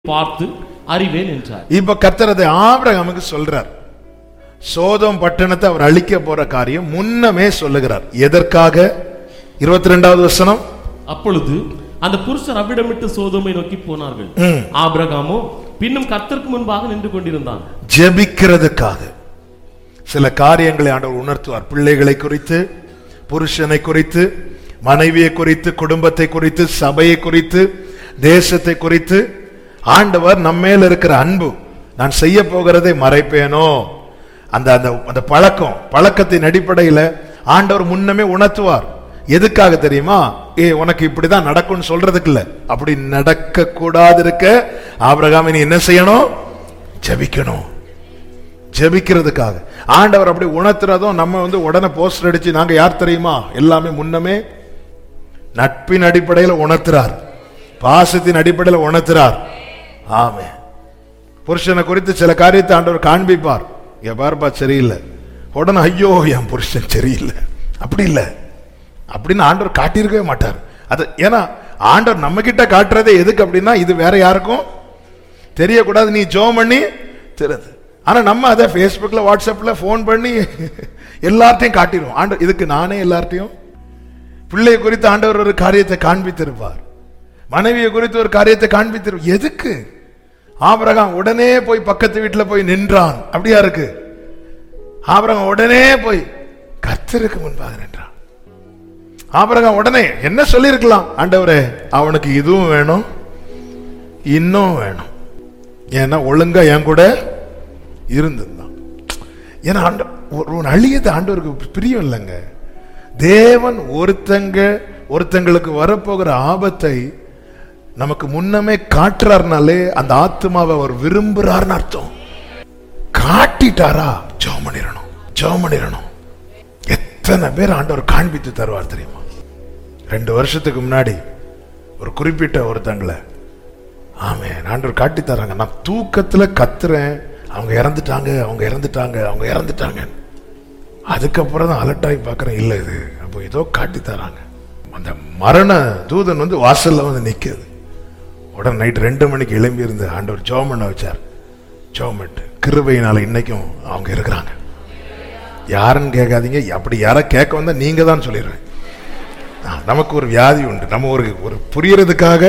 பார்த்து அறிவேன் என்றார் இப்ப கர்த்தர் அதை ஆபிரகாமுக்கு சொல்றார் சோதம் பட்டணத்தை அவர் அழிக்க போற காரியம் முன்னமே சொல்லுகிறார் எதற்காக இருபத்தி ரெண்டாவது வசனம் அப்பொழுது அந்த புருஷர் அவ்விடமிட்டு சோதோமை நோக்கி போனார்கள் ஆபிரகாமோ பின்னும் கர்த்தருக்கு முன்பாக நின்று கொண்டிருந்தான் ஜெபிக்கிறதுக்காக சில காரியங்களை ஆண்டவர் உணர்த்துவார் பிள்ளைகளை குறித்து புருஷனை குறித்து மனைவியை குறித்து குடும்பத்தை குறித்து சபையை குறித்து தேசத்தை குறித்து ஆண்டவர் நம்மேல் இருக்கிற அன்பு நான் செய்ய போகிறதை மறைப்பேனோ அந்த அந்த அந்த பழக்கம் பழக்கத்தின் அடிப்படையில் ஆண்டவர் முன்னமே உணர்த்துவார் எதுக்காக தெரியுமா ஏ உனக்கு இப்படிதான் நடக்கும்னு சொல்றதுக்கு இல்ல அப்படி நடக்க கூடாது இருக்க ஆபிரகாம் நீ என்ன செய்யணும் ஜெபிக்கணும் ஜெபிக்கிறதுக்காக ஆண்டவர் அப்படி உணர்த்துறதும் நம்ம வந்து உடனே போஸ்டர் அடிச்சு நாங்க யார் தெரியுமா எல்லாமே முன்னமே நட்பின் அடிப்படையில் உணர்த்துறார் பாசத்தின் அடிப்படையில் உணர்த்துறார் ஆமே புருஷனை குறித்து சில காரியத்தை ஆண்டவர் காண்பிப்பார் இங்க பாருப்பா சரியில்லை உடனே ஐயோ என் புருஷன் சரியில்லை அப்படி இல்லை அப்படின்னு ஆண்டவர் காட்டியிருக்கவே மாட்டார் அது ஏன்னா ஆண்டவர் நம்ம கிட்ட காட்டுறதே எதுக்கு அப்படின்னா இது வேற யாருக்கும் தெரியக்கூடாது நீ ஜோம் பண்ணி தெரியுது ஆனா நம்ம அதை ஃபேஸ்புக்கில் வாட்ஸ்அப்பில் ஃபோன் பண்ணி எல்லார்ட்டையும் காட்டிடுவோம் ஆண்டவர் இதுக்கு நானே எல்லார்ட்டையும் பிள்ளை குறித்து ஆண்டவர் ஒரு காரியத்தை காண்பித்திருப்பார் மனைவியை குறித்து ஒரு காரியத்தை காண்பித்திருப்பார் எதுக்கு ஆபிரகாம் உடனே போய் பக்கத்து வீட்டில் போய் நின்றான் அப்படியா இருக்கு ஆபிரகாம் உடனே போய் கர்த்தருக்கு முன்பாக நின்றான் ஆபிரகாம் உடனே என்ன சொல்லியிருக்கலாம் ஆண்டவரே அவனுக்கு இதுவும் வேணும் இன்னும் வேணும் ஏன்னா ஒழுங்கா என் கூட இருந்திருந்தான் ஏன்னா ஆண்ட ஒரு ஒரு அழியது ஆண்டவருக்கு பிரியம் இல்லைங்க தேவன் ஒருத்தங்க ஒருத்தங்களுக்கு வரப்போகிற ஆபத்தை நமக்கு முன்னமே காட்டுறாருனாலே அந்த ஆத்மாவை அவர் விரும்புறாருன்னு அர்த்தம் காட்டிட்டாரா ஜெபம் பண்ணிடணும் ஜெபம் பண்ணிடணும் எத்தனை பேர் ஆண்டவர் காண்பித்து தருவார் தெரியுமா ரெண்டு வருஷத்துக்கு முன்னாடி ஒரு குறிப்பிட்ட ஒருத்தங்களை ஆமே ஆண்டவர் காட்டி தராங்க நான் தூக்கத்துல கத்துறேன் அவங்க இறந்துட்டாங்க அவங்க இறந்துட்டாங்க அவங்க இறந்துட்டாங்க அதுக்கப்புறம் தான் அலர்ட் ஆகி பார்க்குறேன் இல்லை இது அப்போ ஏதோ காட்டி தராங்க அந்த மரண தூதன் வந்து வாசல்ல வந்து நிற்குது உடனே நைட் ரெண்டு மணிக்கு எழும்பி இருந்து ஆண்டவர் ஜோம் பண்ண வச்சார் ஜோம் பண்ணிட்டு கிருபையினால இன்னைக்கும் அவங்க இருக்கிறாங்க யாருன்னு கேட்காதீங்க அப்படி யாரை கேட்க வந்தா நீங்க தான் சொல்லிடுறேன் ஆ, நமக்கு ஒரு வியாதி உண்டு நம்ம ஒரு ஒரு புரியறதுக்காக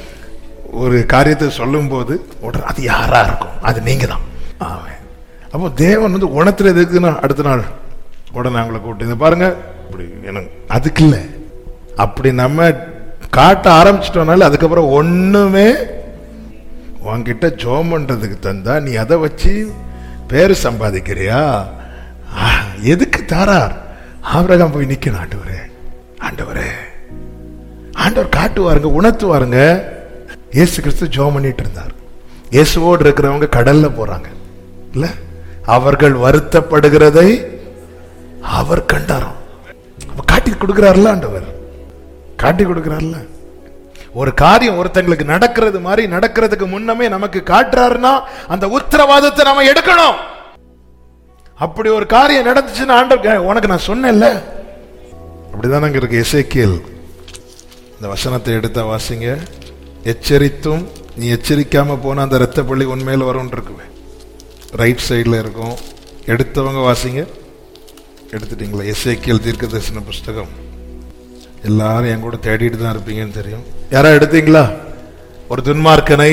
ஒரு காரியத்தை சொல்லும்போது உடனே அது யாரா இருக்கும் அது நீங்க தான் ஆமென். அப்போ தேவன் வந்து உணர்த்துறது எதுக்குன்னா அடுத்த நாள் உடனே அவங்கள கூப்பிட்டு இதை பாருங்க இப்படி எனக்கு அதுக்கு இல்லை அப்படி நம்ம காட்ட ஆரம்பிச்சிட்டோம்னால அதுக்கப்புறம் ஒண்ணுமே உன்கிட்ட ஜோம் பண்றதுக்கு தந்தா நீ அதை வச்சு பேரு சம்பாதிக்கிறியா ஆ, எதுக்கு தாரார் ஆபிரகாம் போய் நிக்கணும் ஆண்டவரே ஆண்டவரே ஆண்டவர் காட்டுவாருங்க உணர்த்துவாருங்க இயேசு கிறிஸ்து ஜோம் பண்ணிட்டு இருந்தார் இயேசுவோடு இருக்கிறவங்க கடல்ல போறாங்க இல்ல அவர்கள் வருத்தப்படுகிறதை அவர் கண்டாராம் அப்ப காட்டி கொடுக்கிறார்ல ஆண்டவர் காட்டி கொடுக்கிறார்ல ஒரு காரியம் ஒருத்தங்களுக்கு நடக்கிறது மாதிரி நடக்கிறதுக்கு முன்னமே நமக்கு காட்டுறாருன்னா அந்த உத்தரவாதத்தை நாம எடுக்கணும் அப்படி ஒரு காரியம் நடந்துச்சுன்னா ஆண்டவர் உனக்கு நான் சொன்னேன்ல அப்படிதான் அங்க இருக்கு எசேக்கியல் இந்த வசனத்தை எடுத்த வாசிங்க எச்சரித்தும் நீ எச்சரிக்காம போன அந்த ரத்த பள்ளி உண்மையில் வரும் இருக்குவே ரைட் சைடில் இருக்கும் எடுத்தவங்க வாசிங்க எடுத்துட்டீங்களா எஸ்ஏக்கியல் தீர்க்க தரிசன புஸ்தகம் எல்லாரும் என் கூட தேடிட்டு தான் இருப்பீங்கன்னு தெரியும் யாரா எடுத்தீங்களா ஒரு துன்மார்க்கனை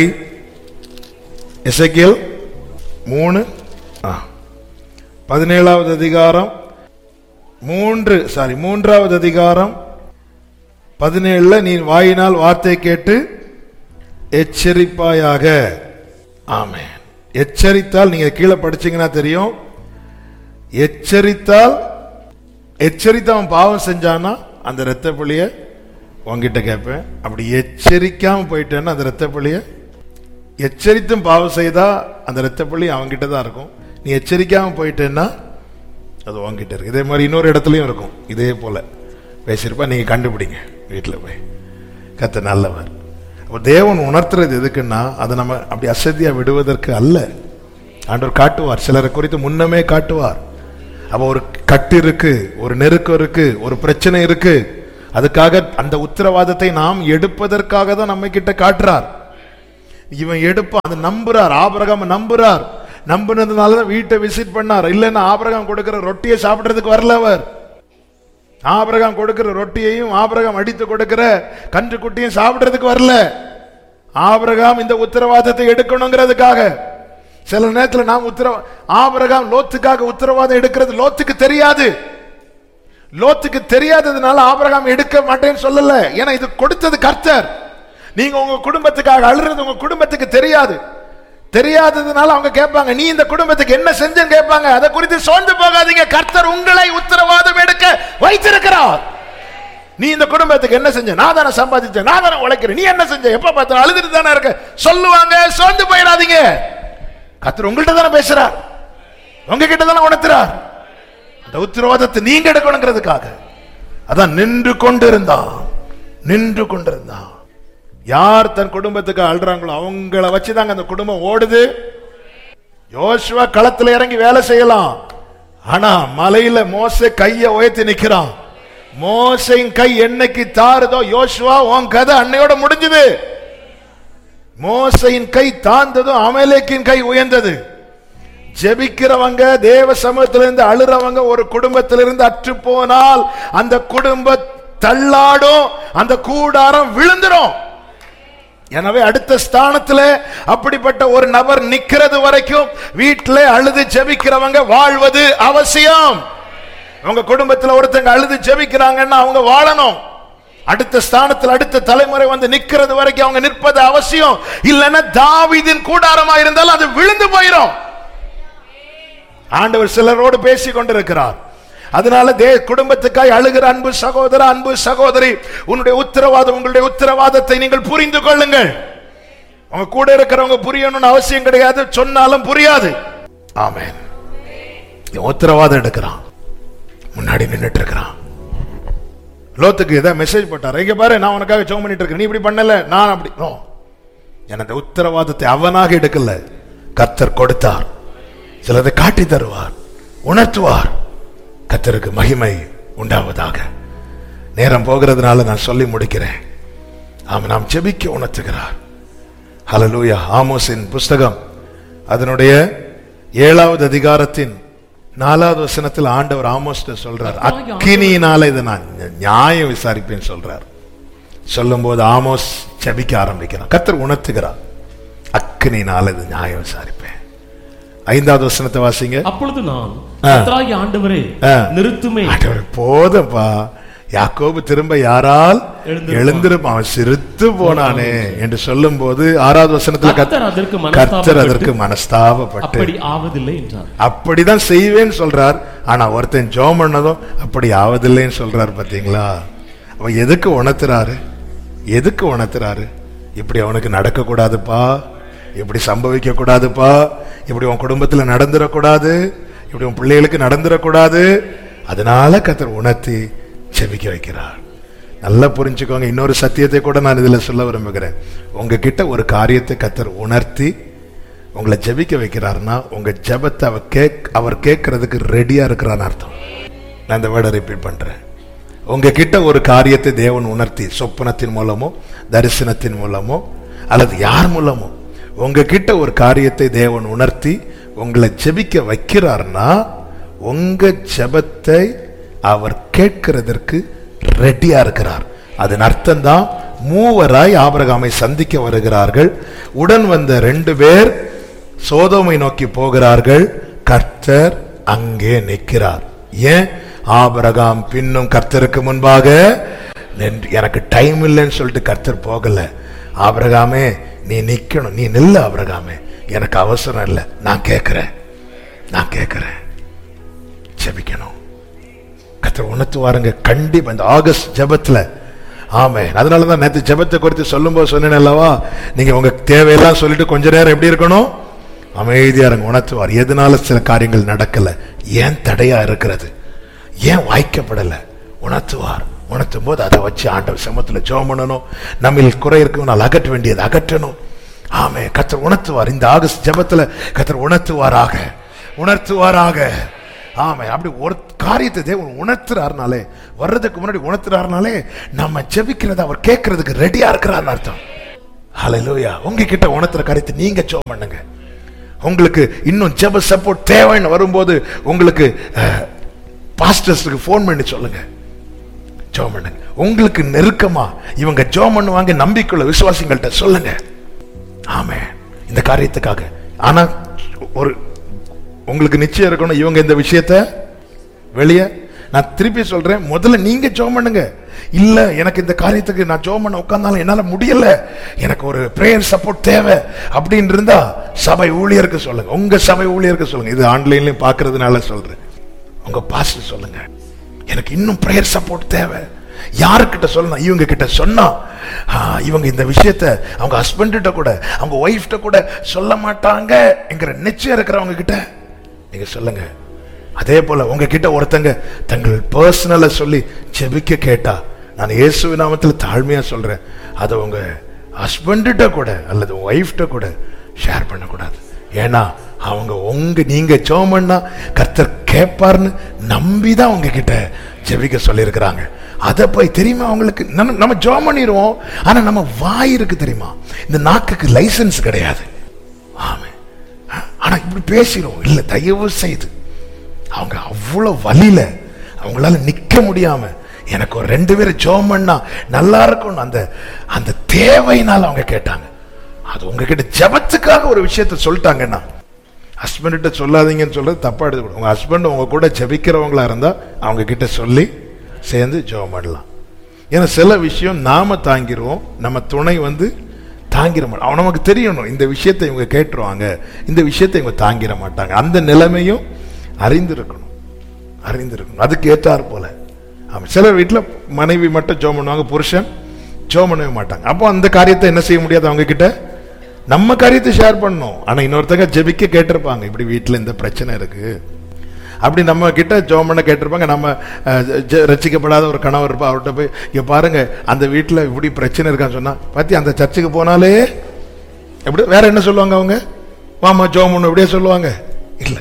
எசேக்கியல் மூணு ஆ பதினேழாவது அதிகாரம் மூன்று சாரி மூன்றாவது அதிகாரம் பதினேழுல நீ வாயினால் வார்த்தை கேட்டு எச்சரிப்பாயாக ஆமே எச்சரித்தால் நீங்க கீழே படிச்சீங்கன்னா தெரியும் எச்சரித்தால் எச்சரித்து அவன் பாவம் செஞ்சானா அந்த இரத்த பழிய உன்கிட்ட கேட்பேன் அப்படி எச்சரிக்காம போயிட்டேன்னா அந்த இரத்த பழிய எச்சரித்தும் பாவம் செய்தா அந்த இரத்த பழி அவன்கிட்ட தான் இருக்கும் நீ எச்சரிக்காம போயிட்டேன்னா அது உன்கிட்ட இருக்கு இதே மாதிரி இன்னொரு இடத்துலயும் இருக்கும் இதே போல பேசியிருப்பா நீங்க கண்டுபிடிங்க வீட்டில் போய் கத்த நல்லவர் அப்போ தேவன் உணர்த்துறது எதுக்குன்னா அதை நம்ம அப்படி அசதியா விடுவதற்கு அல்ல ஆண்டவர் காட்டுவார் சிலரை குறித்து முன்னமே காட்டுவார் அப்போ ஒரு கட்டு இருக்கு ஒரு நெருக்கம் இருக்கு ஒரு பிரச்சனை இருக்கு அதுக்காக அந்த உத்தரவாதத்தை நாம் எடுப்பதற்காக தான் நம்ம கிட்ட காட்டுறார் இவன் எடுப்பான் அது நம்புறார் ஆபரகம் நம்புறார் நம்புனதுனால தான் வீட்டை விசிட் பண்ணார் இல்லைன்னா ஆபரகம் கொடுக்கிற ரொட்டியை சாப்பிடுறதுக்கு வரல அவர் ஆபரகம் கொடுக்கிற ரொட்டியையும் ஆபரகம் அடித்து கொடுக்கிற கன்றுக்குட்டியும் சாப்பிடுறதுக்கு வரல ஆபரகாம் இந்த உத்தரவாதத்தை எடுக்கணுங்கிறதுக்காக சில நேரத்தில் நாம் உத்தரவா ஆபரகாம் லோத்துக்காக உத்தரவாதம் எடுக்கிறது லோத்துக்கு தெரியாது லோத்துக்கு தெரியாததுனால ஆபரகாம் எடுக்க மாட்டேன்னு சொல்லல ஏன்னா இது கொடுத்தது கர்த்தர் நீங்க உங்க குடும்பத்துக்காக அழுறது உங்க குடும்பத்துக்கு தெரியாது தெரியாததுனால அவங்க கேட்பாங்க நீ இந்த குடும்பத்துக்கு என்ன செஞ்சேன்னு கேட்பாங்க அதை குறித்து சோர்ந்து போகாதீங்க கர்த்தர் உங்களை உத்தரவாதம் எடுக்க வைத்திருக்கிறார் நீ இந்த குடும்பத்துக்கு என்ன செஞ்ச நான் தானே சம்பாதிச்சேன் நான் தானே உழைக்கிறேன் நீ என்ன செஞ்ச எப்ப பார்த்தாலும் அழுதுட்டு தானே இருக்க சொல்லுவாங்க சோர்ந்து போயிடாதீங்க கர்த்தர் உங்கள்கிட்ட தானே பேசுறார் உங்ககிட்ட தானே உணர்த்துறார் அந்த உத்தரவாதத்தை நீங்க எடுக்கணுங்கிறதுக்காக அதான் நின்று கொண்டிருந்தான் நின்று கொண்டிருந்தான் யார் தன் குடும்பத்துக்கு அழுறாங்களோ அவங்கள வச்சுதாங்க அந்த குடும்பம் ஓடுது யோசுவா களத்துல இறங்கி வேலை செய்யலாம் ஆனா மலையில மோச கைய உயர்த்தி நிக்கிறான் மோசையின் கை என்னைக்கு தாருதோ யோசுவா உன் கதை அன்னையோட முடிஞ்சது மோசையின் கை தாழ்ந்ததும் அமலேக்கின் கை உயர்ந்தது ஜெபிக்கிறவங்க தேவ சமூகத்திலிருந்து அழுறவங்க ஒரு குடும்பத்திலிருந்து அற்று போனால் அந்த குடும்ப தள்ளாடும் அந்த கூடாரம் விழுந்துரும் எனவே அடுத்த ஸ்தானத்துல அப்படிப்பட்ட ஒரு நபர் நிக்கிறது வரைக்கும் வீட்டில் அழுது ஜெபிக்கிறவங்க வாழ்வது அவசியம் உங்க குடும்பத்துல ஒருத்தங்க அழுது ஜெபிக்கிறாங்கன்னா அவங்க வாழணும் அடுத்த ஸ்தானத்தில் அடுத்த தலைமுறை வந்து நிக்கிறது வரைக்கும் அவங்க நிற்பது அவசியம் இல்லைன்னா தாவீதின் கூடாரமா இருந்தாலும் அது விழுந்து போயிடும் ஆண்டவர் சிலரோடு பேசி கொண்டிருக்கிறார் அதனால தே குடும்பத்துக்காய் அழுகிற அன்பு சகோதர அன்பு சகோதரி உன்னுடைய உத்தரவாதம் உங்களுடைய உத்தரவாதத்தை நீங்கள் புரிந்து கொள்ளுங்கள் உங்க கூட இருக்கிறவங்க புரியணும்னு அவசியம் கிடையாது சொன்னாலும் புரியாது ஆமென் இவன் உத்தரவாதம் எடுக்கிறான் முன்னாடி நின்னுட்டு இருக்கிறான் லோத்துக்கு ஏதாவது மெசேஜ் போட்டார் இங்க பாரு நான் உனக்காக ஜோம் பண்ணிட்டு இருக்கேன் நீ இப்படி பண்ணல நான் அப்படி நோ எனக்கு உத்தரவாதத்தை அவனாக எடுக்கல கத்தர் கொடுத்தார் சிலதை காட்டி தருவார் உணர்த்துவார் கத்தருக்கு மகிமை உண்டாவதாக நேரம் போகிறதுனால நான் சொல்லி முடிக்கிறேன் ஆமா நாம் ஜெபிக்க உணர்த்துகிறார் ஹalleluya ஆமோஸின் புஸ்தகம் அதனுடைய ஏழாவது அதிகாரத்தின் நாலாவது வசனத்தில் ஆண்டவர் ஆமோஸ்ட சொல்றார் அக்கினியினால இதை நான் நியாயம் விசாரிப்பேன் சொல்றார் சொல்லும்போது ஆமோஸ் ஜெபிக்க ஆரம்பிக்கிறான் கத்தர் உணர்த்துகிறார் அக்கினியினால இது நியாயம் விசாரிப்பேன் ஐந்தாவது வசனத்தை வாசிங்க அப்பொழுது நான் ஆ. கர்த்தராகிய ஆண்டவரே ஆ. நிறுத்துமே ஆண்டவரே, போதும்பா யாக்கோபு திரும்ப யாரால் எழுந்திருப்பான். எழுந்திருப்பான் அவன் சிரித்து போனானே என்று சொல்லும் போது ஆறாவது வசனத்துல கர்த்தர் அதற்கு கர்த்தர் மனஸ்தாபப்பட்டு அதற்கு மனஸ்தாபப்பட்டு அப்படி ஆவதில்லை என்றார் அப்படிதான் செய்வேன்னு சொல்றார் ஆனா ஒருத்தன் ஜோம் பண்ணதும் அப்படி ஆவதில்லைன்னு சொல்றார் பாத்தீங்களா அவன் எதுக்கு உணர்த்துறாரு எதுக்கு உணர்த்துறாரு இப்படி அவனுக்கு நடக்க கூடாதுப்பா இப்படி சம்பவிக்க கூடாதுப்பா இப்படி உன் குடும்பத்துல நடந்துடக்கூடாது இப்படி உன் பிள்ளைகளுக்கு நடந்துடக்கூடாது அதனால கத்தர் உணர்த்தி செபிக்க வைக்கிறார் நல்லா புரிஞ்சுக்கோங்க இன்னொரு சத்தியத்தை கூட நான் இதுல சொல்ல விரும்புகிறேன் உங்ககிட்ட ஒரு காரியத்தை கத்தர் உணர்த்தி உங்களை ஜெபிக்க வைக்கிறாருன்னா உங்க ஜெபத்தை அவர் கேக் அவர் கேட்கறதுக்கு ரெடியா இருக்கிறான்னு அர்த்தம் நான் இந்த வேர்டை ரிப்பீட் பண்றேன் உங்ககிட்ட ஒரு காரியத்தை தேவன் உணர்த்தி சொப்பனத்தின் மூலமோ தரிசனத்தின் மூலமோ அல்லது யார் மூலமோ உங்ககிட்ட ஒரு காரியத்தை தேவன் உணர்த்தி உங்களை ஜெபிக்க வைக்கிறார்னா உங்க ஜெபத்தை அவர் கேட்கிறதற்கு ரெடியா இருக்கிறார் அதன் அர்த்தம் தான் மூவராய் ஆபிரகாமை சந்திக்க வருகிறார்கள் உடன் வந்த ரெண்டு பேர் சோதோமை நோக்கி போகிறார்கள் கர்த்தர் அங்கே நிற்கிறார் ஏன் ஆபிரகாம் பின்னும் கர்த்தருக்கு முன்பாக நின்று எனக்கு டைம் இல்லைன்னு சொல்லிட்டு கர்த்தர் போகல ஆபிரகாமே நீ நிக்கணும் நீ நில்ல ஆபிரகாமே எனக்கு அவசரம் இல்லை நான் கேட்கிறேன் நான் கேட்கிறேன் ஜெபிக்கணும் கர்த்தர் உணர்த்துவாருங்க கண்டிப்பா இந்த ஆகஸ்ட் ஜெபத்துல ஆமே அதனால தான் நேற்று ஜெபத்தை குறித்து சொல்லும்போது சொன்னேன் அல்லவா நீங்க உங்க தேவையெல்லாம் சொல்லிட்டு கொஞ்ச நேரம் எப்படி இருக்கணும் அமைதியா இருங்க உணர்த்துவார் எதனால சில காரியங்கள் நடக்கல ஏன் தடையா இருக்கிறது ஏன் வாய்க்கப்படல உணர்த்துவார் உணர்த்தும் போது அதை வச்சு ஆண்டவர் சமத்துல ஜெபம் பண்ணணும் நம்மில் குறை இருக்கணும் அகற்ற வேண்டியது அகற்றணும் ஆமே கத்தர் உணர்த்துவார் இந்த ஆகஸ்ட் ஜெபத்துல கத்தர் உணர்த்துவாராக உணர்த்துவாராக ஆமே அப்படி ஒரு காரியத்தை தேவன் உணர்த்துறாருனாலே வர்றதுக்கு முன்னாடி உணர்த்துறாருனாலே நம்ம ஜெபிக்கிறத அவர் கேட்கறதுக்கு ரெடியா இருக்கிறார்னு அர்த்தம் ஹalleluya உங்ககிட்ட உணர்த்துற காரியத்தை நீங்க ஜெபம் பண்ணுங்க உங்களுக்கு இன்னும் ஜெப சப்போர்ட் தேவைன்னு வரும்போது உங்களுக்கு பாஸ்டர்ஸ்க்கு ஃபோன் பண்ணி சொல்லுங்க ஜெபம் பண்ணுங்க உங்களுக்கு நெருக்கமா இவங்க ஜெபம் பண்ணுவாங்க நம்பிக்கையுள்ள விசுவாசிகள்கிட்ட சொல்லுங்க ஆமே இந்த காரியத்துக்காக ஆனா ஒரு உங்களுக்கு நிச்சயம் இருக்கணும் இவங்க இந்த விஷயத்த வெளியே நான் திருப்பி சொல்றேன் முதல்ல நீங்க ஜெபம் பண்ணுங்க இல்ல எனக்கு இந்த காரியத்துக்கு நான் ஜெபம் பண்ண உட்கார்ந்தாலும் என்னால முடியல எனக்கு ஒரு பிரேயர் சப்போர்ட் தேவை அப்படின்னு இருந்தா சபை ஊழியருக்கு சொல்லுங்க உங்க சபை ஊழியருக்கு சொல்லுங்க இது ஆன்லைன்லயும் பாக்குறதுனால சொல்றேன் உங்க பாஸ்டர் சொல்லுங்க எனக்கு இன்னும் பிரேயர் சப்போர்ட் தேவை யாருக்கிட்ட சொல்லணும் இவங்க கிட்ட சொன்னா ஆ, இவங்க இந்த விஷயத்த அவங்க ஹஸ்பண்ட கூட அவங்க ஒய்ஃப்ட கூட சொல்ல மாட்டாங்க என்கிற நிச்சயம் இருக்கிறவங்க கிட்ட நீங்க சொல்லுங்க அதே போல உங்ககிட்ட ஒருத்தங்க தங்கள் பர்சனலை சொல்லி செபிக்க கேட்டா நான் இயேசு நாமத்தில் தாழ்மையா சொல்றேன் அதை உங்க ஹஸ்பண்ட கூட அல்லது ஒய்ஃப்ட கூட ஷேர் பண்ணக்கூடாது ஏன்னா அவங்க உங்க நீங்க ஜெபம் பண்ணா கர்த்தர் கேட்பார்னு நம்பி தான் உங்ககிட்ட ஜெபிக்க சொல்லியிருக்கிறாங்க அதை போய் தெரியுமா அவங்களுக்கு நம்ம நம்ம ஜெபம் பண்ணிடுவோம் ஆனா நம்ம வாய் இருக்கு தெரியுமா இந்த நாக்குக்கு லைசென்ஸ் கிடையாது ஆமே ஆனா இப்படி பேசிடுவோம் இல்ல தயவு செய்து அவங்க அவ்வளவு வலியில அவங்களால நிக்க முடியாம எனக்கு ஒரு ரெண்டு பேரும் ஜோம் பண்ணா நல்லா இருக்கும் அந்த அந்த தேவையினால அவங்க கேட்டாங்க அது உங்ககிட்ட ஜெபத்துக்காக ஒரு விஷயத்த சொல்லிட்டாங்கன்னா ஹஸ்பண்ட்ட சொல்லாதீங்கன்னு சொல்றது தப்பா எடுத்துக்கூடாது உங்க ஹஸ்பண்ட் உங்க கூட ஜெபிக்கிறவங்களா இருந்தா அவங்க கிட்ட சொல்லி சேர்ந்து ஜெபம் பண்ணலாம் ஏன்னா சில விஷயம் நாம தாங்கிருவோம் நம்ம துணை வந்து தாங்கிட மாட்டோம் அவன் நமக்கு தெரியணும் இந்த விஷயத்தை இவங்க கேட்டுருவாங்க இந்த விஷயத்தை இவங்க தாங்கிட மாட்டாங்க அந்த நிலைமையும் அறிந்திருக்கணும் அறிந்திருக்கணும் அதுக்கு ஏற்றார் போல ஆமா சில வீட்டில் மனைவி மட்டும் ஜோம் பண்ணுவாங்க புருஷன் ஜோம் பண்ணவே மாட்டாங்க அப்போ அந்த காரியத்தை என்ன செய்ய முடியாது அவங்க கிட்ட நம்ம காரியத்தை ஷேர் பண்ணணும் ஆனா இன்னொருத்தங்க ஜெபிக்க கேட்டிருப்பாங்க இப்படி வீட்டில் இந்த பிரச்சனை இருக்கு அப்படி நம்ம கிட்ட ஜோம் பண்ண கேட்டிருப்பாங்க நம்ம அஹ், ஜ- ரட்சிக்கப்படாத ஒரு கணவர் இருப்பா அவர்கிட்ட போய் இங்க பாருங்க அந்த வீட்டில் இப்படி பிரச்சனை இருக்கான்னு சொன்னா பாத்தி அந்த சர்ச்சுக்கு போனாலே எப்படி வேற என்ன சொல்லுவாங்க அவங்க வாமா ஜோம் பண்ணு இப்படியே சொல்லுவாங்க இல்ல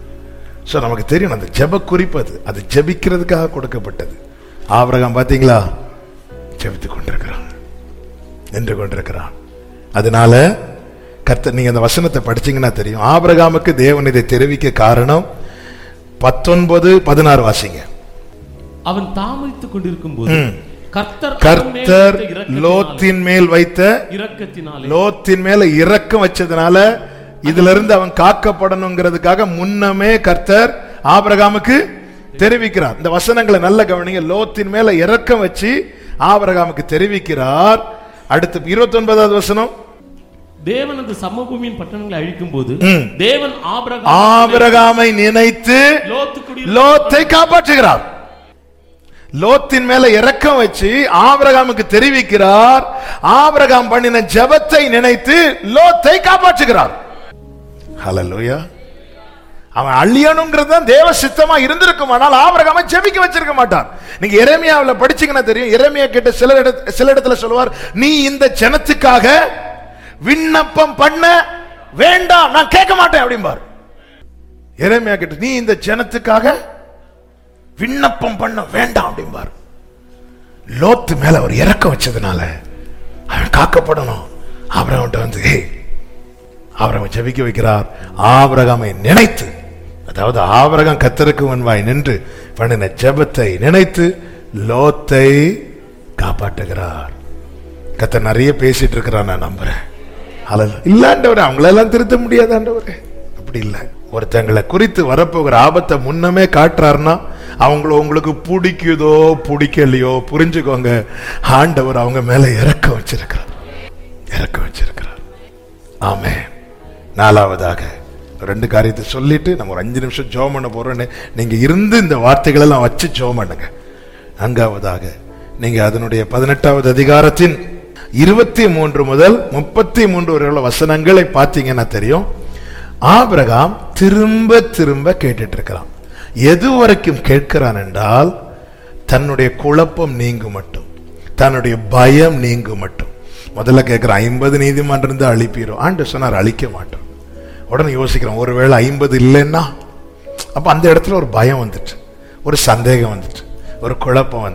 சோ நமக்கு தெரியும் அந்த ஜெப குறிப்பு அது அது ஜெபிக்கிறதுக்காக கொடுக்கப்பட்டது ஆபிரகாம் பாத்தீங்களா ஜெபித்துக் கொண்டிருக்கிறான் நின்று கொண்டிருக்கிறான் அதனால கர்த்தர் நீங்க அந்த வசனத்தை படிச்சீங்கன்னா தெரியும் ஆபிரகாமுக்கு தேவன் இதை தெரிவிக்க காரணம் பத்தொன்பது பதினாறு வாசிங்க அவன் தாமதித்துக் கொண்டிருக்கும் போது ம். கர்த்தர் அவன் மேல் கர்த்தர் வைத்த இரக்கத்தினாலே- லோத்தின் மேல் வைத்த இரக்கத்தினாலே லோத்தின் மேல இரக்கம் வச்சதுனால இதுல இருந்து அவன் காக்கப்படணுங்கிறதுக்காக முன்னமே கர்த்தர் ஆபிரகாமுக்கு தெரிவிக்கிறார் இந்த வசனங்களை நல்ல கவனிங்க லோத்தின் மேல இரக்கம் வச்சு ஆபிரகாமுக்கு தெரிவிக்கிறார் அடுத்து இருபத்தி ஒன்பதாவது வசனம் தேவன் அந்த சமபூமியின் பட்டணங்களை அழிக்கும் போது ம். தேவன் ஆபிரகாம் ஆபிரகாமை நினைத்து லோத்து குடி லோத்தை காப்பாற்றுகிறார் லோத்தின் மேல இரக்கம் வச்சு ஆபிரகாமுக்கு தெரிவிக்கிறார் ஆபிரகாம் பண்ணின ஜெபத்தை நினைத்து லோத்தை காப்பாற்றுகிறார் ஹalleluya அவன் அழியணுங்கிறது தான் தேவ சித்தமா இருந்திருக்கும் ஆனால் ஆபிரகாமை ஜெபிக்க வச்சிருக்க மாட்டார் நீங்க எரேமியாவுல படிச்சீங்கன்னா தெரியும் எரேமியா கிட்ட சில இடத்துல சில இடத்துல சொல்லுவார் நீ இந்த ஜனத்துக்காக விண்ணப்பம் பண்ண வேண்டாம் நான் கேட்க மாட்டேன் அப்படிம்பார் எரேமியா கிட்ட நீ இந்த ஜனத்துக்காக விண்ணப்பம் பண்ண வேண்டாம் அப்படிம்பார் லோத்து மேல அவர் இறக்கம் வச்சதுனால அவன் காக்கப்படணும் ஆபிரகாம்கிட்ட வந்து "ஏய், ஆபிரகாமை ஜெபிக்க வைக்கிறார் ஆபிரகாமை நினைத்து அதாவது ஆபிரகாம் கத்தருக்கு முன்பாய் நின்று பண்ணின ஜெபத்தை நினைத்து லோத்தை காப்பாற்றுகிறார் கத்தர் நிறைய பேசிட்டு இருக்கிறார் நான் நம்புறேன் அல்ல இல்லாண்டவரே அவங்களெல்லாம் திருத்த முடியாதாண்டவரே அப்படி இல்லை ஒருத்தங்களை குறித்து வரப்போகிற ஆபத்தை முன்னமே காட்டுறாருன்னா அவங்கள உங்களுக்கு பிடிக்குதோ பிடிக்கலையோ புரிஞ்சுக்கோங்க ஆண்டவர் அவங்க மேல இறக்க வச்சிருக்கிறார் இறக்க வச்சிருக்கிறார் ஆமே நாலாவதாக ரெண்டு காரியத்தை சொல்லிட்டு நம்ம ஒரு அஞ்சு நிமிஷம் ஜோம் பண்ண போறோன்னு நீங்க இருந்து இந்த வார்த்தைகள் எல்லாம் வச்சு ஜோம் பண்ணுங்க நான்காவதாக நீங்க அதனுடைய பதினெட்டாவது அதிகாரத்தின் இருபத்தி மூன்று முதல் முப்பத்தி மூன்று வரை உள்ள வசனங்களை பார்த்தீங்கன்னா தெரியும் ஆபிரகாம் திரும்ப திரும்ப கேட்டுட்டு இருக்கிறான் எது வரைக்கும் கேட்கிறான் என்றால் தன்னுடைய குழப்பம் நீங்கும் மட்டும் தன்னுடைய பயம் நீங்கும் மட்டும் முதல்ல கேட்கிற ஐம்பது நீதிமன்றம் இருந்து அழிப்பீரும் ஆண்டு சொன்னார் அழிக்க மாட்டோம் உடனே யோசிக்கிறோம் ஒருவேளை ஐம்பது இல்லைன்னா அப்ப அந்த இடத்துல ஒரு பயம் வந்துட்டு ஒரு சந்தேகம் வந்துட்டு ஒரு குழப்பம் வந்துட்டு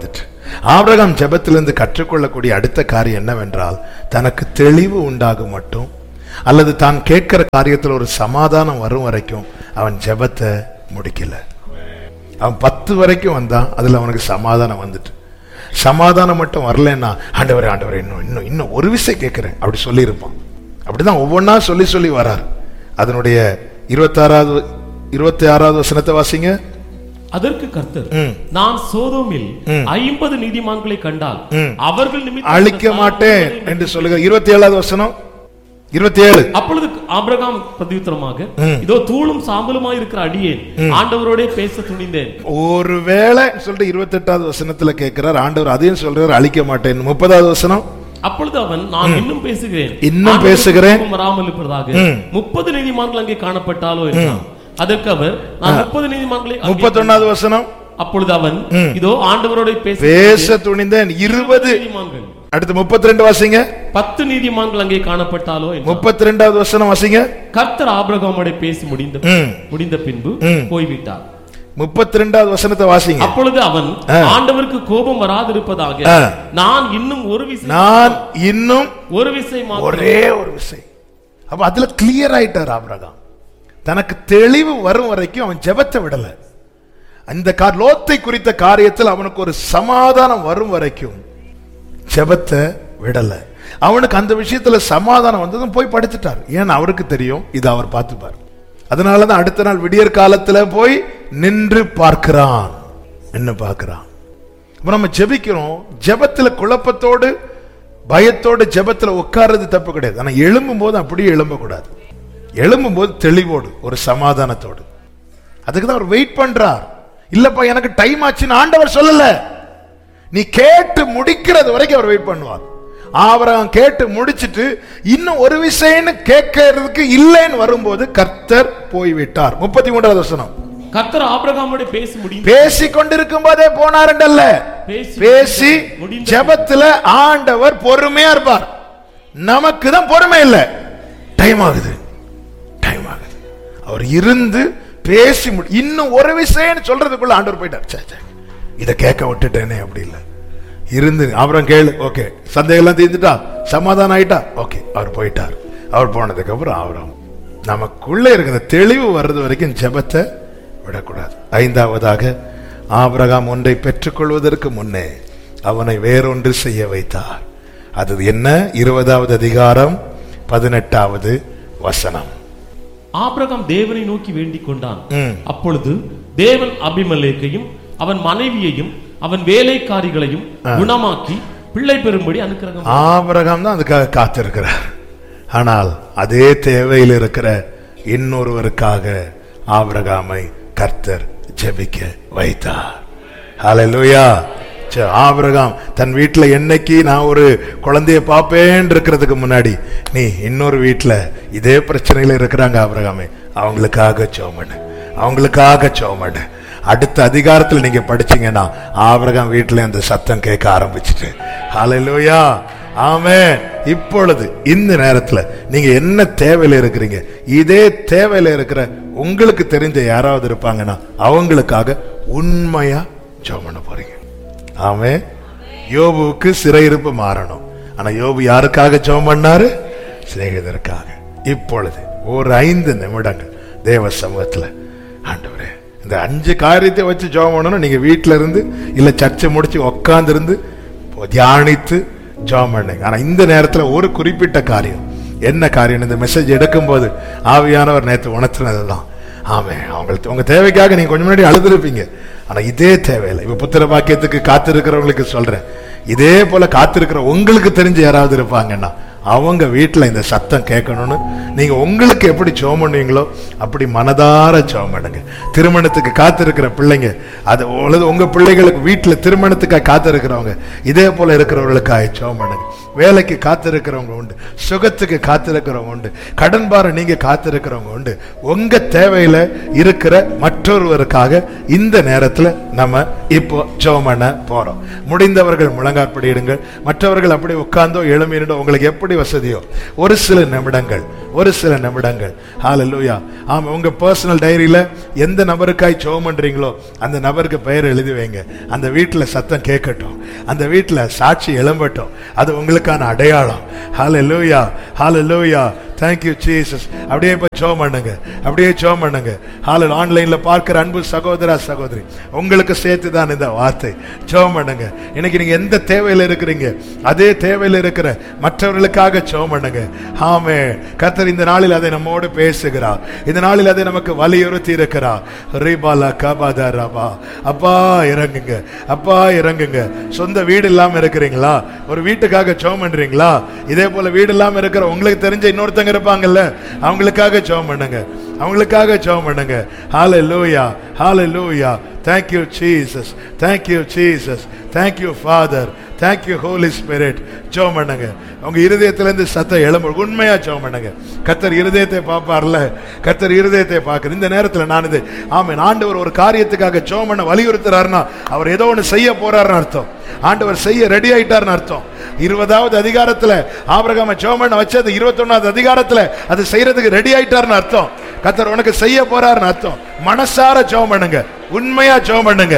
ஆபிரகாம் ஜெபத்திலிருந்து கற்றுக்கொள்ளக்கூடிய அடுத்த காரியம் என்னவென்றால் தனக்கு தெளிவு உண்டாகும் மட்டும் அல்லது தான் கேட்கிற காரியத்தில் ஒரு சமாதானம் வரும் வரைக்கும் அவன் ஜெபத்தை முடிக்கல அவன் பத்து வரைக்கும் வந்தான் அதுல அவனுக்கு சமாதானம் வந்துட்டு சமாதானம் மட்டும் வரலன்னா ஆண்டவரே ஆண்டவரே இன்னும் இன்னும் இன்னும் ஒரு விஷயம் கேட்கிறேன் அப்படி சொல்லியிருப்பான் அப்படிதான் ஒவ்வொன்றா சொல்லி சொல்லி வரார் அதனுடைய இருபத்தாறாவது இருபத்தி ஆறாவது வசனத்தை வாசிங்க அதற்கு கர்த்தர் ம். நான் சோதோமில் ஐம்பது நீதிமான்களை கண்டால் அவர்கள் நிமித்தம் அழிக்க இந்த மாட்டேன் சாபத்தை என்று சொல்லுங்க இருபத்தி ஏழாவது வசனம் இருபத்தி ஏழு அப்பொழுது ஆபிரகாம் பிரதியுத்தரமாக இதோ தூளும் சாம்பலுமாய் இருக்கிற அடியேன் ஆண்டவரோடே பேச துணிந்தேன் ஒருவேளை சொல்லிட்டு இருபத்தி எட்டாவது வசனத்துல கேட்கிறார் ஆண்டவர் அதையும் சொல்றாரு அழிக்க மாட்டேன் முப்பதாவது வசனம் அப்பொழுது அவன் நான் இன்னும் பேசுகிறேன் இன்னும் ஆண்டவருக்கு பேசுகிறேன். கோபம் வராமல் இருப்பதாக முப்பது நீதிமான்கள் அங்கே காணப்பட்டாலோ என்றான் அதற்கு அவர் நான் முப்பது நீதிமான்களை அங்கே முப்பத்தொன்னாவது வசனம் அப்பொழுது அவன் இதோ ஆண்டவரோட பேச பேச துணிந்தேன் இருபது நீதிமான்கள் அடுத்து முப்பத்தி ரெண்டு வாசிங்க பத்து நீதிமான்கள் அங்கே காணப்பட்டாலோ என்றான். முப்பத்தி ரெண்டாவது வசனம் வாசிங்க கர்த்தர் ஆபிரகாமோட பேசி முடிந்த ம். முடிந்த பின்பு போய்விட்டார் முப்பத்தி ரெண்டாவது வசனத்தை வாசிங்க அப்பொழுது அவன் ஆண்டவருக்கு கோபம் வராதிருப்பதாக ஆ. நான் இன்னும் ஒரு விசை நான் இன்னும் ஒரு விசை மாத்திரம் ஒரே ஒரு விஷயம் அப்ப அதுல கிளியர் ஆயிட்டார் ஆபிரகாம் தனக்கு தெளிவு வரும் வரைக்கும் அவன் ஜெபத்தை விடல அந்த கா லோத்தை குறித்த காரியத்தில் அவனுக்கு ஒரு சமாதானம் வரும் வரைக்கும் ஜெபத்தை விடல அவனுக்கு அந்த விஷயத்துல சமாதானம் வந்ததும் போய் படுத்துட்டார் ஏன்னா அவருக்கு தெரியும் இது அவர் பார்த்துப்பார் அதனாலதான் அடுத்த நாள் விடியற் காலத்துல போய் நின்று பார்க்கிறான் நின்று பார்க்கிறான் அப்ப நம்ம ஜெபிக்கிறோம் ஜெபத்துல குழப்பத்தோடு பயத்தோடு ஜெபத்துல உட்கார்றது தப்பு கிடையாது ஆனா எழும்பும் போது அப்படியே எழும்பக்கூடாது எழும்பும் போது தெளிவோடு ஒரு சமாதானத்தோடு அதுக்கு தான் அவர் வெயிட் பண்றார் இல்லப்பா எனக்கு டைம் ஆச்சுன்னு ஆண்டவர் சொல்லல நீ கேட்டு முடிக்கிறது வரைக்கும் அவர் வெயிட் பண்ணுவார் ஆபரகம் கேட்டு முடிச்சிட்டு இன்னும் ஒரு விஷயம்னு கேட்கறதுக்கு இல்லைன்னு வரும்போது கர்த்தர் போய்விட்டார் முப்பத்தி மூன்றாவது வசனம் கர்த்தர் ஆபிரகாமோட பேசி முடிந்த பேசி கொண்டிருக்கும் போதே போனாருண்டல்ல பேசி பேசி முடிந்த ஜெபத்துல ஆண்டவர் பொறுமையா இருப்பார் நமக்கு தான் பொறுமை இல்ல டைம் ஆகுது டைம் ஆகுது அவர் இருந்து பேசி முடி இன்னும் ஒரு விஷயம் சொல்றதுக்குள்ள ஆண்டவர் போயிட்டார் ச்சே, ச்சே. இத கேட்க விட்டுட்டேனே அப்படி இல்ல இருந்து அப்புறம் கேளு ஓகே சந்தேகம் எல்லாம் தீர்ந்துட்டா சமாதானம் ஆயிட்டா ஓகே அவர் போயிட்டார் அவர் போனதுக்கு அப்புறம் அவரும் நமக்குள்ள இருக்கிற தெளிவு வர்றது வரைக்கும் ஜெபத்தை விடக்கூடாது ஐந்தாவதாக ஆபிரகாம் ஒன்றை பெற்றுக்கொள்வதற்கு முன்னே அவனை வேறொன்று செய்ய வைத்தார் அது என்ன இருபதாவது அதிகாரம் பதினெட்டாவது வசனம் ஆபிரகாம் தேவனை நோக்கி வேண்டிக் கொண்டான் ம். அப்பொழுது தேவன் அபிமலேக்கையும் அவன் மனைவியையும் அவன் வேலைக்காரிகளையும் குணமாக்கி பிள்ளை பெறும்படி அனுக்கிரகம் ஆபிரகாம் தான் அதுக்காக காத்திருக்கிறார் ஆனால் அதே தேவையில் இருக்கிற இன்னொருவருக்காக ஆபிரகாமை கர்த்தர் ஜெபிக்க வைத்தார் ஹalleluya சே, ஆபிரகாம் தன் வீட்டுல என்னைக்கு நான் ஒரு குழந்தைய பார்ப்பேன் இருக்கிறதுக்கு முன்னாடி நீ இன்னொரு வீட்டுல இதே பிரச்சனையில இருக்கிறாங்க ஆபிரகாமே அவங்களுக்காக சோமனு அவங்களுக்காக சோமனு அடுத்த அதிகாரத்தில் நீங்க படிச்சீங்கன்னா ஆபிரகாம் வீட்டுல அந்த சத்தம் கேட்க ஆரம்பிச்சுட்டு ஹalleluya ஆமென் இப்பொழுது இந்த நேரத்துல நீங்க என்ன தேவையில இருக்கிறீங்க இதே தேவையில இருக்கிற உங்களுக்கு தெரிஞ்ச யாராவது இருப்பாங்கன்னா அவங்களுக்காக உண்மையா ஜெபம் பண்ண போறீங்க ஆமே யோபுவுக்கு சிறையிருப்பு மாறணும் ஆனா யோபு யாருக்காக ஜெபம் பண்ணாரு சிநேகிதருக்காக இப்பொழுது ஒரு ஐந்து நிமிடங்கள் தேவ சமூகத்துல ஆண்டவரே இந்த அஞ்சு காரியத்தை வச்சு ஜெபம் பண்ணணும் நீங்க வீட்ல இருந்து இல்ல சர்ச்சை முடிச்சு உட்கார்ந்து இருந்து தியானித்து ஜெபம் பண்ணுங்க ஆனா இந்த நேரத்துல ஒரு குறிப்பிட்ட காரியம் என்ன காரியம் இந்த மெசேஜ் எடுக்கும்போது ஆவியானவர் நேற்று உணர்த்தினதுதான் ஆமே அவங்களுக்கு உங்க தேவைக்காக நீங்க கொஞ்சம் முன்னாடி அழுதுருப்பீங்க ஆனா இதே தேவையில்லை இப்ப புத்திர பாக்கியத்துக்கு காத்திருக்கிறவங்களுக்கு சொல்றேன் இதே போல காத்திருக்கிற உங்களுக்கு தெரிஞ்சு யாராவது இருப்பாங்கன்னா அவங்க வீட்டுல இந்த சத்தம் கேட்கணும்னு நீங்க உங்களுக்கு எப்படி ஜெபம் பண்ணுவீங்களோ அப்படி மனதார ஜெபம் பண்ணுங்க திருமணத்துக்கு காத்திருக்கிற பிள்ளைங்க அது அல்லது உங்க பிள்ளைகளுக்கு வீட்டுல திருமணத்துக்காக காத்திருக்கிறவங்க இதே போல இருக்கிறவர்களுக்காக ஜெபம் பண்ணுங்க வேலைக்கு காத்திருக்கிறவங்க உண்டு சுகத்துக்கு காத்திருக்கிறவங்க உண்டு கடன் பாரம் நீங்க காத்திருக்கிறவங்க உண்டு உங்க தேவையில இருக்கிற மற்றொருவருக்காக இந்த நேரத்துல நம்ம இப்போ ஜெபம் பண்ண போறோம் முடிந்தவர்கள் முழங்காற்படியிடுங்கள் மற்றவர்கள் அப்படி உட்கார்ந்தோ எழுமிருந்தோ உங்களுக்கு எப்படி எப்படி வசதியோ ஒரு சில நிமிடங்கள் ஒரு சில நிமிடங்கள் ஹalleluya ஆமா உங்க பர்சனல் டைரியில எந்த நபருக்காய் ஜெபம் பண்றீங்களோ அந்த நபருக்கு பெயர் எழுதி வைங்க அந்த வீட்டுல சத்தம் கேட்கட்டும் அந்த வீட்டுல சாட்சி எழும்பட்டும் அது உங்களுக்கான அடையாளம் ஹalleluya ஹalleluya thank you ஜீசஸ் அப்படியே இப்ப ஜெபம் பண்ணுங்க அப்படியே ஜெபம் பண்ணுங்க ஹalleluya ஆன்லைன்ல பார்க்கிற அன்பு சகோதரா சகோதரி உங்களுக்கு சேர்த்து தான் இந்த வார்த்தை ஜெபம் பண்ணுங்க இன்னைக்கு நீங்க எந்த தேவையில இருக்கிறீங்க அதே தேவையில இருக்கிற மற்றவர்களுக்காக ஜெபம் பண்ணுங்க ஆமே கர்த்தர் இந்த நாளில் அதை நம்மோடு பேசுகிறார் இந்த நாளில் அதை நமக்கு வலியுறுத்தி இருக்கிறார் ரீபாலா கபாதா ரபா அப்பா இறங்குங்க அப்பா இறங்குங்க சொந்த வீடு இல்லாம இருக்கிறீங்களா ஒரு வீட்டுக்காக ஜெபம் பண்றீங்களா இதே போல வீடு இல்லாம இருக்கிற உங்களுக்கு தெரிஞ்ச இன்னொருத்தங்க இருப்பாங்கல்ல அவங்களுக்காக ஜெபம் பண்ணுங்க அவங்களுக்காக ஜெபம் பண்ணுங்க ஹalleluya ஹalleluya thank you jesus thank you jesus thank you father thank you holy spirit ஜெபம் பண்ணுங்க உங்க இருதயத்துல இருந்து சத்தம் எழும்ப உண்மையா ஜெபம் பண்ணுங்க கத்தர் இருதயத்தை பார்ப்பார்ல கத்தர் இருதயத்தை பார்க்கிற இந்த நேரத்துல நான் இது ஆமென் ஆண்டவர் ஒரு காரியத்துக்காக ஜெபம் பண்ண வலியுறுத்துறாருன்னா அவர் ஏதோ ஒன்று செய்ய போறாருன்னு அர்த்தம் ஆண்டவர் செய்ய ரெடி ஆயிட்டாருன்னு அர்த்தம் இருபதாவது அதிகாரத்துல ஆபிரகாம ஜெபம் பண்ண வச்சது இருபத்தொன்னாவது அதிகாரத்துல அது செய்யறதுக்கு ரெடி ஆயிட்டாருன்னு அர்த்தம் கத்தர் உனக்கு செய்ய போறாருன்னு அர்த்தம் மனசார ஜெபம் பண்ணுங்க உண்மையா ஜெபம் பண்ணுங்க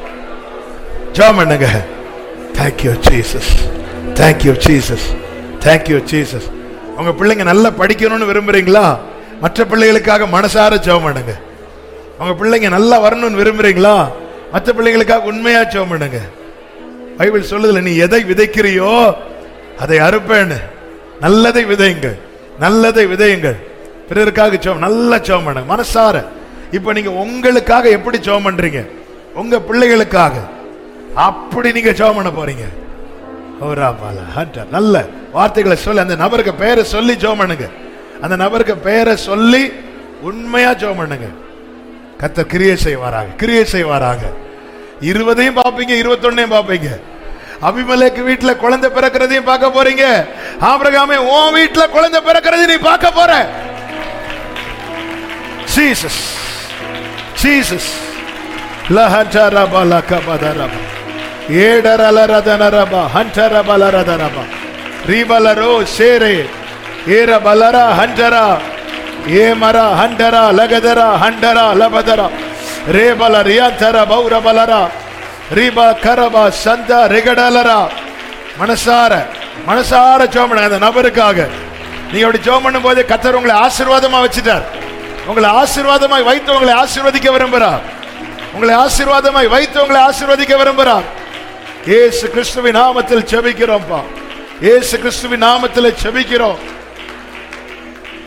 ஜெபம் பண்ணுங்க thank you Jesus thank you Jesus thank you Jesus உங்க பிள்ளைங்க நல்லா படிக்கணும்னு விரும்புறீங்களா மற்ற பிள்ளைகளுக்காக மனசார ஜெபம் பண்ணுங்க உங்க பிள்ளைங்க நல்லா வரணும்னு விரும்புறீங்களா மற்ற பிள்ளைகளுக்காக உண்மையா ஜெபம் பண்ணுங்க பைபிள் சொல்லுதுல நீ எதை விதைக்கிறியோ அதை அறுப்பேன்னு நல்லதை விதையுங்கள் நல்லதை விதையுங்கள் பிறருக்காக ஜெபம் நல்ல ஜெபம் பண்ணுங்க மனசார இப்ப நீங்க உங்களுக்காக எப்படி ஜெபம் பண்றீங்க உங்க பிள்ளைகளுக்காக அப்படி நீங்க ஜெபம் பண்ண போறீங்க ஓரா பாலா, ஹண்டா. நல்ல வார்த்தைகளை சொல்லி அந்த நபருக்கு பெயரை சொல்லி ஜெபம் பண்ணுங்க அந்த நபருக்கு பெயரை சொல்லி உண்மையா ஜெபம் பண்ணுங்க கத்தர் கிரியை செய்வாராக கிரியை செய்வாராக இருபதையும் பார்ப்பீங்க இருபத்தொன்னையும் பார்ப்பீங்க அபிமலேக்கு வீட்டுல குழந்தை பிறக்கிறதையும் பார்க்க போறீங்க ஆபிரகாமே உன் வீட்டுல குழந்தை பிறக்கிறதையும் நீ பார்க்க போற ஜீசஸ் ஜீசஸ் லஹண்டரபா லகபதரபா ஏடரலரதனரபா ஹண்டரபலரதனபா ரீபலரோ சேரே ஏரபலர ஹண்டரா ஏமர ஹண்டர லகதர ஹண்டர லபதர ரேபல ரியாந்தர பௌரபலர ரீப கரப சந்த ரிகடலரா மனசார மனசார ஜோமன அந்த நபருக்காக நீங்க அப்படி ஜோம் பண்ணும் போது கத்தர் உங்களை ஆசீர்வாதமா வச்சுட்டார் உங்களை ஆசீர்வாதமாய் வைத்து உங்களை ஆசீர்வதிக்க விரும்புகிறார் உங்களை ஆசீர்வாதமாய் வைத்து உங்களை ஆசீர்வதிக்க விரும்புகிறார் இயேசு கிறிஸ்துவின் நாமத்தில் செபிக்கிறோம்ப்பா இயேசு கிறிஸ்துவின் நாமத்தில் செபிக்கிறோம்